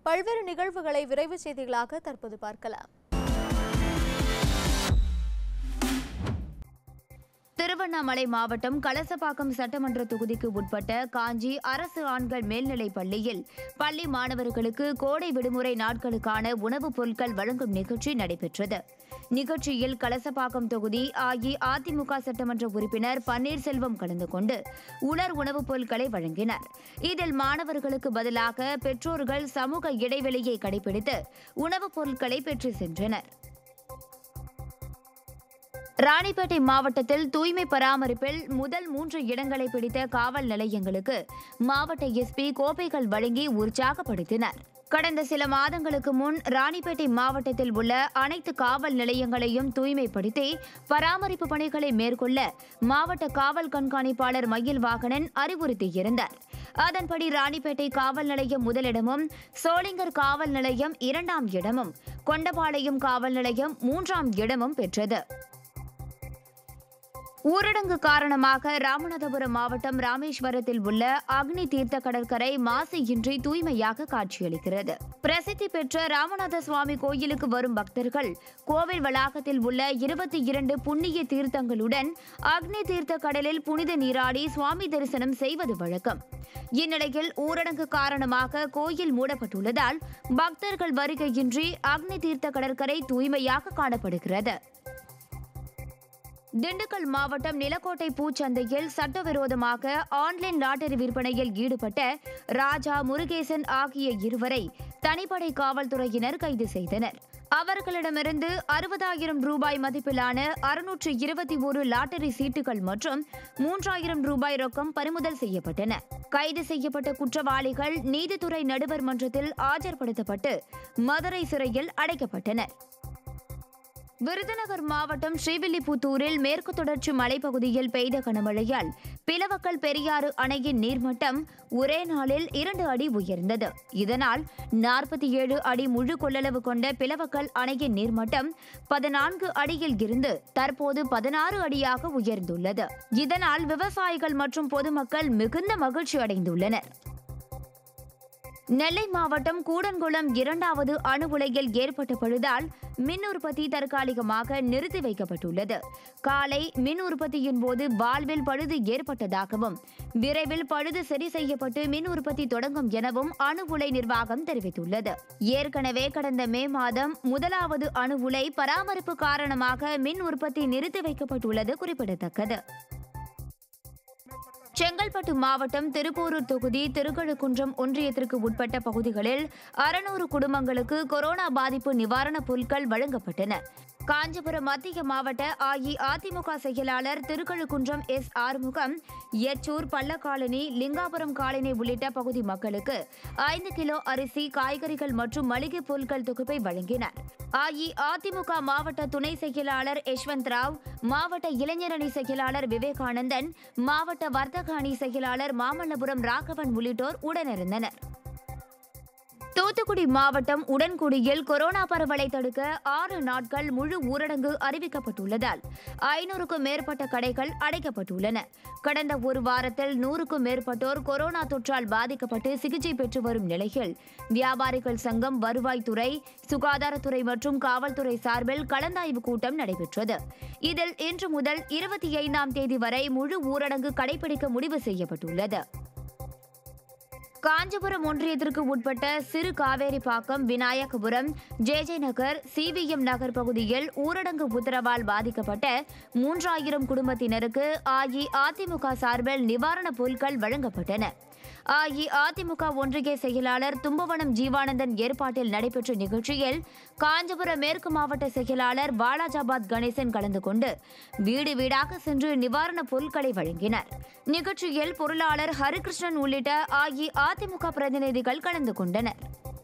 பல்வேறு நிகழ்வுகளை விரைவு செய்திகளாக தற்போது பார்க்கலாம் திருவண்ணாமலை மாவட்டம் கலசப்பாக்கம் சட்டமன்ற தொகுதிக்கு உட்பட்ட காஞ்சி அரசு ஆண்கள் மேல்நிலைப் பள்ளியில் பள்ளி மாணவர்களுக்கு கோடை விடுமுறை நாட்களுக்கான உணவுப் பொருட்கள் வழங்கும் நிகழ்ச்சி நடைபெற்றது நிகழ்ச்சியில் கலசப்பாக்கம் தொகுதி அஇஅதிமுக சட்டமன்ற உறுப்பினர் பன்னீர்செல்வம் கலந்து கொண்டு உலர் உணவுப் பொருட்களை வழங்கினர் இதில் மாணவர்களுக்கு பதிலாக பெற்றோர்கள் சமூக இடைவெளியை கடைபிடித்து உணவுப் பொருட்களை பெற்று சென்றனர் ராணிப்பேட்டை மாவட்டத்தில் தூய்மை பராமரிப்பில் முதல் மூன்று இடங்களை பிடித்த காவல் நிலையங்களுக்கு மாவட்ட எஸ்பி கோப்பைகள் வழங்கி உற்சாகப்படுத்தினர் கடந்த சில மாதங்களுக்கு முன் ராணிப்பேட்டை மாவட்டத்தில் உள்ள அனைத்து காவல் நிலையங்களையும் தூய்மைப்படுத்தி பராமரிப்பு பணிகளை மேற்கொள்ள மாவட்ட காவல் கண்காணிப்பாளர் மயில் வாகனன் அறிவுறுத்தியிருந்தார் அதன்படி ராணிப்பேட்டை காவல் நிலையம் முதலிடமும் சோளிங்கர் காவல் நிலையம் இரண்டாம் இடமும் கொண்டபாளையம் காவல் நிலையம் மூன்றாம் இடமும் பெற்றது ஊரடங்கு காரணமாக ராமநாதபுரம் மாவட்டம் ராமேஸ்வரத்தில் உள்ள அக்னி தீர்த்த கடற்கரை மாசு இன்றி தூய்மையாக காட்சியளிக்கிறது பிரசித்தி பெற்ற ராமநாத சுவாமி கோயிலுக்கு வரும் பக்தர்கள் கோவில் வளாகத்தில் உள்ள இருபத்தி இரண்டு புண்ணிய தீர்த்தங்களுடன் அக்னி தீர்த்த கடலில் புனித நீராடி சுவாமி தரிசனம் செய்வது வழக்கம் இந்நிலையில் ஊரடங்கு காரணமாக கோயில் மூடப்பட்டுள்ளதால் பக்தர்கள் வருகையின்றி அக்னி தீர்த்த கடற்கரை தூய்மையாக காணப்படுகிறது திண்டுக்கல் மாவட்டம் நிலக்கோட்டை பூச்சந்தையில் சட்டவிரோதமாக ஆன்லைன் லாட்டரி விற்பனையில் ஈடுபட்ட ராஜா முருகேசன் ஆகிய இருவரை தனிப்படை காவல்துறையினர் கைது செய்தனர் அவர்களிடமிருந்து அறுபதாயிரம் ரூபாய் மதிப்பிலான அறுநூற்று இருபத்தி ஒரு லாட்டரி சீட்டுகள் மற்றும் மூன்றாயிரம் ரூபாய் ரொக்கம் பறிமுதல் செய்யப்பட்டன கைது செய்யப்பட்ட குற்றவாளிகள் நீதித்துறை நடுவர் மன்றத்தில் ஆஜர்படுத்தப்பட்டு மதுரை சிறையில் அடைக்கப்பட்டனர் விருதுநகர் மாவட்டம் ஸ்ரீவில்லிபுத்தூரில் மேற்கு தொடர்ச்சி மலைப்பகுதியில் பெய்த கனமழையால் பிளவக்கல் பெரியாறு அணையின் நீர்மட்டம் ஒரே நாளில் இரண்டு அடி உயர்ந்தது இதனால் நாற்பத்தி ஏழு அடி முழு கொள்ளளவு கொண்ட பிளவக்கல் அணையின் நீர்மட்டம் பதினான்கு அடியில் இருந்து தற்போது பதினாறு அடியாக உயர்ந்துள்ளது இதனால் விவசாயிகள் மற்றும் பொதுமக்கள் மிகுந்த மகிழ்ச்சி அடைந்துள்ளனர் நெல்லை மாவட்டம் கூடன்குளம் இரண்டாவது அணு உலையில் ஏற்பட்ட பழுதால் மின் உற்பத்தி தற்காலிகமாக நிறுத்தி வைக்கப்பட்டுள்ளது காலை மின் உற்பத்தியின் போது வால்வில் பழுது ஏற்பட்டதாகவும் விரைவில் பழுது சரி செய்யப்பட்டு மின் உற்பத்தி தொடங்கும் எனவும் அணு உலை நிர்வாகம் தெரிவித்துள்ளது ஏற்கனவே கடந்த மே மாதம் முதலாவது அணு உலை பராமரிப்பு காரணமாக மின் உற்பத்தி நிறுத்தி வைக்கப்பட்டுள்ளது குறிப்பிடத்தக்கது செங்கல்பட்டு மாவட்டம் திருப்போரூர் தொகுதி திருக்கழுக்குன்றம் ஒன்றியத்திற்கு உட்பட்ட பகுதிகளில் அறுநூறு குடும்பங்களுக்கு கொரோனா பாதிப்பு நிவாரணப் பொருட்கள் வழங்கப்பட்டன காஞ்சிபுரம் மத்திய மாவட்ட அஇஅதிமுக செயலாளர் திருக்கழுக்குன்றம் எஸ் ஆறுமுகம் எச்சூர் பள்ளக்காலனி லிங்காபுரம் காலனி உள்ளிட்ட பகுதி மக்களுக்கு ஐந்து கிலோ அரிசி காய்கறிகள் மற்றும் மளிகை பொருட்கள் தொகுப்பை வழங்கினார் அஇஅதிமுக மாவட்ட துணை செயலாளர் யஷ்வந்த் ராவ் மாவட்ட இளைஞரணி செயலாளர் விவேகானந்தன் மாவட்ட வர்த்தக அணி செயலாளர் மாமல்லபுரம் ராகவன் உள்ளிட்டோர் உடனிருந்தனர் தூத்துக்குடி மாவட்டம் உடன்குடியில் கொரோனா பரவலை தடுக்க ஆறு நாட்கள் முழு ஊரடங்கு அறிவிக்கப்பட்டுள்ளதால் ஐநூறுக்கும் மேற்பட்ட கடைகள் அடைக்கப்பட்டுள்ளன கடந்த ஒரு வாரத்தில் நூறுக்கும் மேற்பட்டோர் கொரோனா தொற்றால் பாதிக்கப்பட்டு சிகிச்சை பெற்று வரும் நிலையில் வியாபாரிகள் சங்கம் வருவாய்த்துறை சுகாதாரத்துறை மற்றும் காவல்துறை சார்பில் கலந்தாய்வு கூட்டம் நடைபெற்றது இதில் இன்று முதல் இருபத்தி ஐந்தாம் தேதி வரை முழு ஊரடங்கு கடைபிடிக்க முடிவு செய்யப்பட்டுள்ளது காஞ்சிபுரம் ஒன்றியத்திற்கு உட்பட்ட சிறு Kaveripakkam Vinayagapuram J J Nagar CVM Nagar பகுதியில் ஊரடங்கு உத்தரவால் பாதிக்கப்பட்ட மூன்றாயிரம் குடும்பத்தினருக்கு அஇஅதிமுக சார்பில் நிவாரணப் பொருட்கள் வழங்கப்பட்டன அஇஅதிமுக ஒன்றிய செயலாளர் தும்பவனம் ஜீவானந்தன் ஏற்பாட்டில் நடைபெற்ற நிகழ்ச்சியில் காஞ்சிபுரம் மேற்கு மாவட்ட செயலாளர் வாலாஜாபாத் கணேசன் கலந்து கொண்டு வீடு வீடாக சென்று நிவாரணப் பொருட்களை வழங்கினார் நிகழ்ச்சியில் பொருளாளர் ஹரிகிருஷ்ணன் உள்ளிட்ட அஇஅதிமுக பிரதிநிதிகள் கலந்து கொண்டனர்